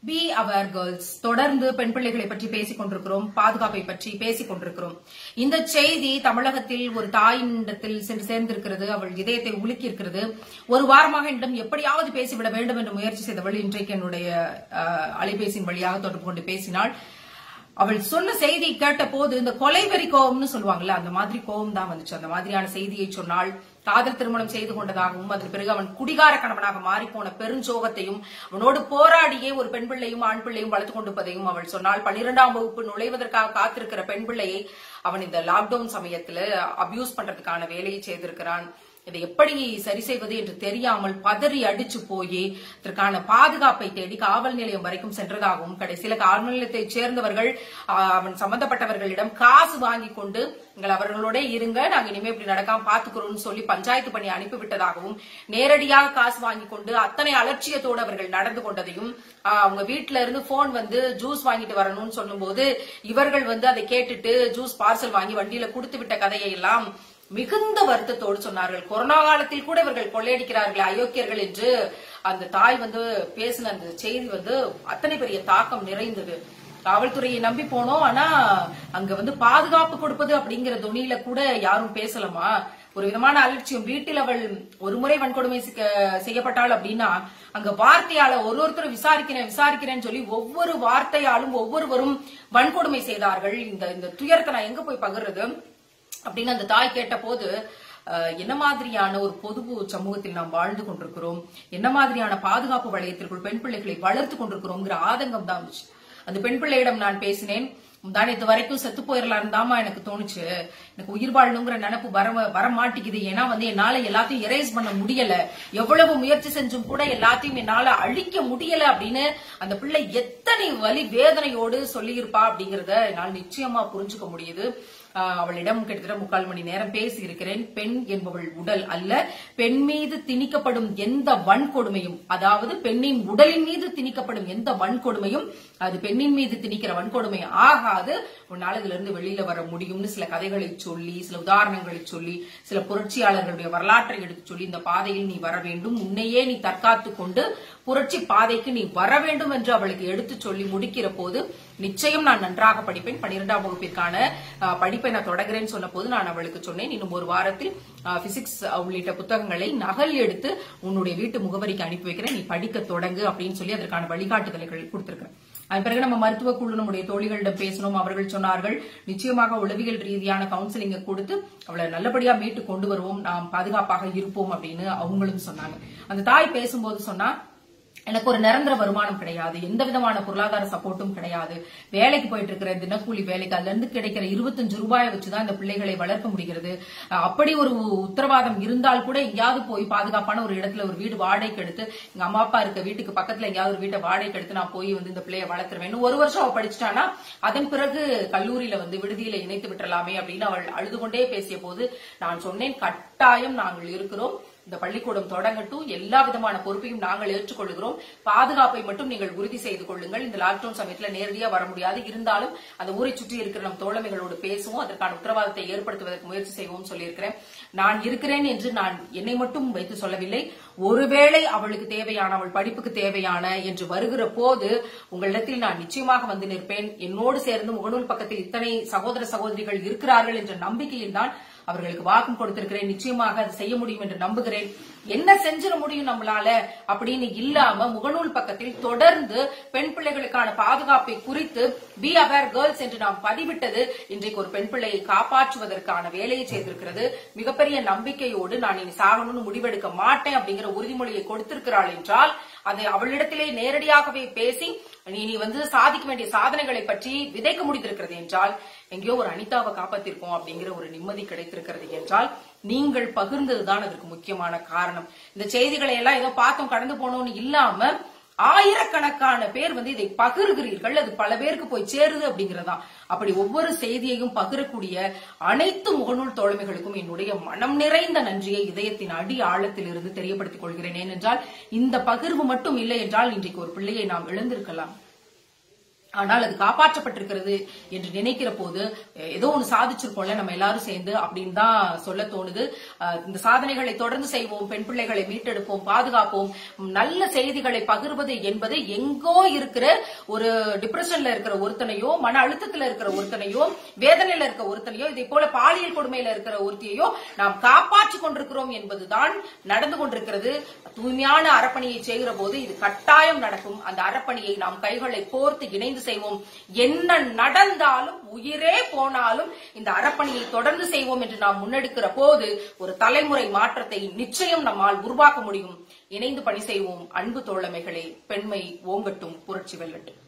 B அவர் girls தொடர்ந்து பெண் பிள்ளைகளை பற்றி பேசிக் கொண்டிருக்கிறோம் பாதுகாப்பை பற்றி பேசிக் கொண்டிருக்கிறோம் இந்த செய்தி தமிழகத்தில் ஒரு தாயினிடத்தில் சென்று சேர்ந்திருக்கிறது அவள் இதயத்தை உலுக்கி இருக்கிறது ஒரு வாரமாக என்னிடம் எப்படியாவது பேசிவிட வேண்டும் என்று முயற்சி செய்தவள் இன்றைக்கு என்னுடைய அஹ், அலைபேசியின் வழியாக தொடர்பு கொண்டு பேசினாள் அவள் சொன்ன செய்தி கேட்ட போது இந்த கொலைவெறி கோவம்னு சொல்லுவாங்கல்ல அந்த மாதிரி கோவம் தான் வந்துச்சு அந்த மாதிரியான செய்தியை சொன்னால் காதல் திருமணம் செய்து கொண்டதாகவும் அதன் பிறகு அவன் குடிகார கணவனாக மாறிப்போன பெருஞ்சோகத்தையும் அவனோடு போராடியே ஒரு பெண் பிள்ளையும் ஆண் பிள்ளையும் வளர்த்துக் கொண்டிருப்பதையும் அவள் சொன்னால் பன்னிரெண்டாம் வகுப்பு நுழைவதற்காக காத்திருக்கிற பெண் பிள்ளையை அவன் இந்த லாக்டவுன் சமயத்துல அபியூஸ் பண்றதுக்கான வேலையை செய்திருக்கிறான் இதை எப்படி சரி செய்வது என்று தெரியாமல் பதறி அடிச்சு போய் இதற்கான பாதுகாப்பை தேடி காவல் நிலையம் வரைக்கும் சென்றதாகவும் கடைசியில காவல் நிலையத்தைச் சேர்ந்தவர்கள் ஆஹ், அவன் சம்பந்தப்பட்டவர்களிடம் காசு வாங்கி கொண்டு நீங்கள் அவர்களோட இருங்க நாங்க இனிமே இப்படி நடக்காம பாத்துக்கிறோம்னு சொல்லி பஞ்சாயத்து பண்ணி அனுப்பிவிட்டதாகவும் நேரடியாக காசு வாங்கி கொண்டு அத்தனை அலட்சியத்தோடு அவர்கள் நடந்து கொண்டதையும் ஆஹ், அவங்க வீட்ல இருந்து போன் வந்து ஜூஸ் வாங்கிட்டு வரணும்னு சொல்லும்போது இவர்கள் வந்து அதை கேட்டுட்டு ஜூஸ் பார்சல் வாங்கி வண்டியில கொடுத்து விட்ட கதையை எல்லாம் மிகுந்த வருத்தத்தோடு சொன்னார்கள் கொரோனா காலத்தில் கூட இவர்கள் கொள்ளையடிக்கிறார்கள் அயோக்கியர்கள் என்று அந்த தாய் வந்து பேசின அந்த செய்தி வந்து அத்தனை பெரிய தாக்கம் நிறைந்தது காவல்துறையை நம்பி போனோம் ஆனா அங்க வந்து பாதுகாப்பு கொடுப்பது அப்படிங்கிற துணியில கூட யாரும் பேசலமா ஒரு விதமான அலட்சியம் வீட்டில் அவள் ஒரு முறை வன்கொடுமை சிக்க- செய்யப்பட்டாள் அப்படின்னா அங்க வார்த்தையால ஒரு ஒருத்தர் விசாரிக்கிறேன் விசாரிக்கிறேன்னு சொல்லி ஒவ்வொரு வார்த்தையாலும் ஒவ்வொருவரும் வன்கொடுமை செய்தார்கள் இந்த இந்த துயரத்தை நான் எங்க போய் பகிர்றது அப்படின்னு அந்த தாய் கேட்ட போது அஹ், என்ன மாதிரியான ஒரு பொது சமூகத்தில் நாம் வாழ்ந்து கொண்டிருக்கிறோம் என்ன மாதிரியான பாதுகாப்பு வளையத்திற்குள் பெண் பிள்ளைகளை வளர்த்து கொண்டிருக்கிறோம்ங்கிற ஆதங்கம் தான் இருந்துச்சு அந்த பெண் பிள்ளையிடம் நான் பேசினேன் முந்தானத்து வரைக்கும் செத்து போயிடலாம் தாமா எனக்கு தோணுச்சு எனக்கு உயிர் வாழணுங்கிற நினைப்பு வர வர மாட்டேங்குது ஏன்னா வந்து என்னால எல்லாத்தையும் எரேஸ் பண்ண முடியல எவ்வளவு முயற்சி செஞ்சும் கூட எல்லாத்தையும் என்னால அழிக்க முடியல அப்படின்னு அந்த பிள்ளை எத்தனை வலி வேதனையோடு சொல்லியிருப்பா அப்படிங்கறத என்னால் நிச்சயமா புரிஞ்சுக்க முடியுது ஆஹ் அவளிடம் கிட்டத்தட்ட முக்கால் மணி நேரம் பேசி இருக்கிறேன் பெண் என்பவள் உடல் அல்ல பெண் மீது திணிக்கப்படும் எந்த வன்கொடுமையும் அதாவது பெண்ணின் உடலின் மீது திணிக்கப்படும் எந்த வன்கொடுமையும் அது பெண்ணின் மீது திணிக்கிற வன்கொடுமை ஆகாது உன்னால இதுல இருந்து வெளியில வர முடியும்னு சில கதைகளை சொல்லி சில உதாரணங்களை சொல்லி சில புரட்சியாளர்களுடைய வரலாற்றை எடுத்து சொல்லி இந்த பாதையில் நீ வர வேண்டும் உன்னையே நீ தற்காத்து கொண்டு புரட்சி பாதைக்கு நீ வர வேண்டும் என்று அவளுக்கு எடுத்து சொல்லி முடிக்கிற போது நிச்சயம் நான் நன்றாக படிப்பேன் பன்னிரெண்டாம் வகுப்பிற்கான அஹ், படிப்பை நான் தொடங்குறேன்னு சொன்ன போது நான் அவளுக்கு சொன்னேன் இன்னும் ஒரு வாரத்தில் பிசிக்ஸ் உள்ளிட்ட புத்தகங்களை நகல் எடுத்து உன்னுடைய வீட்டு முகவரிக்கு அனுப்பி வைக்கிறேன் நீ படிக்க தொடங்கு அப்படின்னு சொல்லி அதற்கான வழிகாட்டுதல்கள் கொடுத்திருக்கிறேன் அதன் பிறகு நம்ம மருத்துவ குழு நம்முடைய தோழிகளிடம் பேசணும் அவர்கள் சொன்னார்கள் நிச்சயமாக உளவியல் ரீதியான கவுன்சிலிங்கை கொடுத்து அவளை நல்லபடியா மீட்டு கொண்டு வருவோம் நாம் பாதுகாப்பாக இருப்போம் அப்படின்னு அவங்களும் சொன்னாங்க அந்த தாய் பேசும்போது சொன்னா எனக்கு ஒரு நிரந்தர வருமானம் கிடையாது எந்த விதமான பொருளாதார சப்போர்ட்டும் கிடையாது வேலைக்கு போயிட்டு இருக்கிற தினக்கூலி வேலைக்கு அதுல இருந்து கிடைக்கிற இருபத்தஞ்சு ரூபாயை வச்சுதான் இந்த பிள்ளைகளை வளர்க்க முடிகிறது அஹ் அப்படி ஒரு உத்தரவாதம் இருந்தால் கூட எங்கேயாவது போய் பாதுகாப்பான ஒரு இடத்துல ஒரு வீடு வாடகைக்கு எடுத்து எங்க அம்மா அப்பா இருக்க வீட்டுக்கு பக்கத்துல எங்கேயாவது ஒரு வீட்டை வாடகைக்கு எடுத்து நான் போய் வந்து இந்த பிள்ளைய வளர்த்துருவேன் இன்னும் ஒரு வருஷம் அவ படிச்சிட்டானா அதன் பிறகு கல்லூரியில வந்து விடுதியில இணைத்து விட்டுறலாமே அப்படின்னு அவள் அழுது கொண்டே பேசிய போது நான் சொன்னேன் கட்டாயம் நாங்கள் இருக்கிறோம் இந்த பள்ளிக்கூடம் தொடங்கட்டும் எல்லா விதமான பொறுப்பையும் நாங்கள் ஏற்றுக்கொள்கிறோம் பாதுகாப்பை மட்டும் நீங்கள் உறுதி செய்து கொள்ளுங்கள் இந்த லாக்டவுன் சமயத்துல நேரடியா வர முடியாது இருந்தாலும் அந்த ஊரை சுற்றி இருக்கிற நம் தோழமைகளோடு பேசுவோம் அதற்கான உத்தரவாதத்தை ஏற்படுத்துவதற்கு முயற்சி செய்வோம் சொல்லியிருக்கிறேன் நான் இருக்கிறேன் என்று நான் என்னை மட்டும் வைத்து சொல்லவில்லை ஒருவேளை அவளுக்கு தேவையான அவள் படிப்புக்கு தேவையான என்று வருகிற போது உங்களிடத்தில் நான் நிச்சயமாக வந்து நிற்பேன் என்னோடு சேர்ந்து முகநூல் பக்கத்தில் இத்தனை சகோதர சகோதரிகள் இருக்கிறார்கள் என்ற நம்பிக்கையில் தான் அவர்களுக்கு வாக்கும் கொடுத்திருக்கிறேன் நிச்சயமாக அது செய்ய முடியும் என்று நம்புகிறேன் என்ன செஞ்சிட முடியும் நம்மளால அப்படின்னு இல்லாம முகநூல் பக்கத்தில் தொடர்ந்து பெண் பிள்ளைகளுக்கான பாதுகாப்பை குறித்து பி அவேர் கேர்ள்ஸ் என்று நாம் பதிவிட்டது இன்றைக்கு ஒரு பெண் பிள்ளையை காப்பாற்றுவதற்கான வேலையை செய்திருக்கிறது மிகப்பெரிய நம்பிக்கையோடு நான் இனி சாகணும்னு முடிவெடுக்க மாட்டேன் அப்படிங்கிற உறுதிமொழியை கொடுத்திருக்கிறாள் என்றால் அதை அவளிடத்திலே நேரடியாகவே பேசி நீ நீ வந்து சாதிக்க வேண்டிய சாதனைகளை பற்றி விதைக்க முடிந்திருக்கிறது என்றால் எங்கேயோ ஒரு அனிதாவை காப்பாத்திருக்கோம் அப்படிங்கிற ஒரு நிம்மதி கிடைத்திருக்கிறது என்றால் நீங்கள் பகிர்ந்ததுதான் அதற்கு முக்கியமான காரணம் இந்த செய்திகளை எல்லாம் ஏதோ பார்த்தோம் கடந்து போனோம்னு இல்லாம ஆயிரக்கணக்கான பேர் வந்து இதை பகிர்கிறீர்கள் அது பல பேருக்கு போய் சேருது அப்படிங்கறதா அப்படி ஒவ்வொரு செய்தியையும் பகிரக்கூடிய அனைத்து முகநூல் தோழமைகளுக்கும் என்னுடைய மனம் நிறைந்த நன்றியை இதயத்தின் அடி ஆழத்தில் இருந்து தெரியப்படுத்திக் கொள்கிறேன் ஏனென்றால் இந்த பகிர்வு மட்டும் இல்லை என்றால் இன்றைக்கு ஒரு பிள்ளையை நாம் இழந்திருக்கலாம் ஆனால் அது காப்பாற்றப்பட்டிருக்கிறது என்று நினைக்கிற போது அஹ், ஏதோ ஒன்று சாதிச்சிருக்கோம்ல நம்ம எல்லாரும் சேர்ந்து அப்படின்னு தான் சொல்ல தோணுது அஹ், இந்த சாதனைகளை தொடர்ந்து செய்வோம் பெண் பிள்ளைகளை மீட்டெடுப்போம் பாதுகாப்போம் உம், நல்ல செய்திகளை பகிர்வது என்பது எங்கோ இருக்கிற ஒரு டிப்ரெஷன்ல இருக்கிற ஒருத்தனையோ மன அழுத்தத்துல இருக்கிற ஒருத்தனையோ வேதனையில இருக்க ஒருத்தனையோ இதே போல பாலியல் கொடுமையில இருக்கிற ஒருத்தியையோ நாம் காப்பாற்றிக் கொண்டிருக்கிறோம் என்பதுதான் நடந்து கொண்டிருக்கிறது தூய்மையான அறப்பணியை செய்கிற போது இது கட்டாயம் நடக்கும் அந்த அறப்பணியை நாம் கைகளை கோர்த்து இணைந்து செய்வோம் என்ன நடந்தாலும் உயிரே போனாலும் இந்த அறப்பணியை தொடர்ந்து செய்வோம் என்று நாம் முன்னெடுக்கிற போது ஒரு தலைமுறை மாற்றத்தை நிச்சயம் நம்மால் உருவாக்க முடியும் இணைந்து பணி செய்வோம் அன்பு தோழமைகளே பெண்மை ஓங்கட்டும் புரட்சி வெல்லட்டும்